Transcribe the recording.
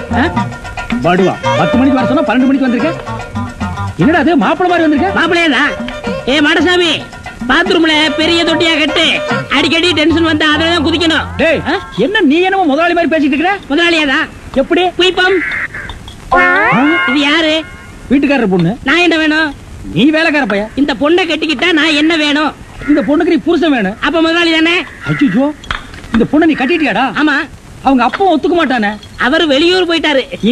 ஆ? படுவா பத்து மணிக்கு வர சொன்னா பன்னெண்டு மணிக்கு வந்திருக்க என்னடா அது மாப்பிள மாதிரி வந்திருக்க மாப்பிள்ளையா ஏ மாடசாமி பாத்ரூம்ல பெரிய தொட்டியா கட்டு அடிக்கடி டென்ஷன் வந்தா அதுல தான் குதிக்கணும் டேய் ஆ? என்ன நீ என்னமோ முதலாளி மாதிரி பேசிட்டு இருக்கிற முதலாளியாதான் எப்படி குயிப்பம் ஆ? இது யாரு வீட்டுக்காரர் பொண்ணு நான் என்ன வேணும் நீ வேலைக்கார பையன் இந்த பொண்ணை கட்டிக்கிட்டா நான் என்ன வேணும் இந்த பொண்ணுக்கு நீ புருஷன் வேணும் அப்ப முதலாளி தானே அச்சுச்சோ இந்த பொண்ணை நீ கட்டிட்டியாடா ஆமா அவங்க அப்பா ஒத்துக்க மாட்டானே அவர் வெளியூர் போயிட்டாரு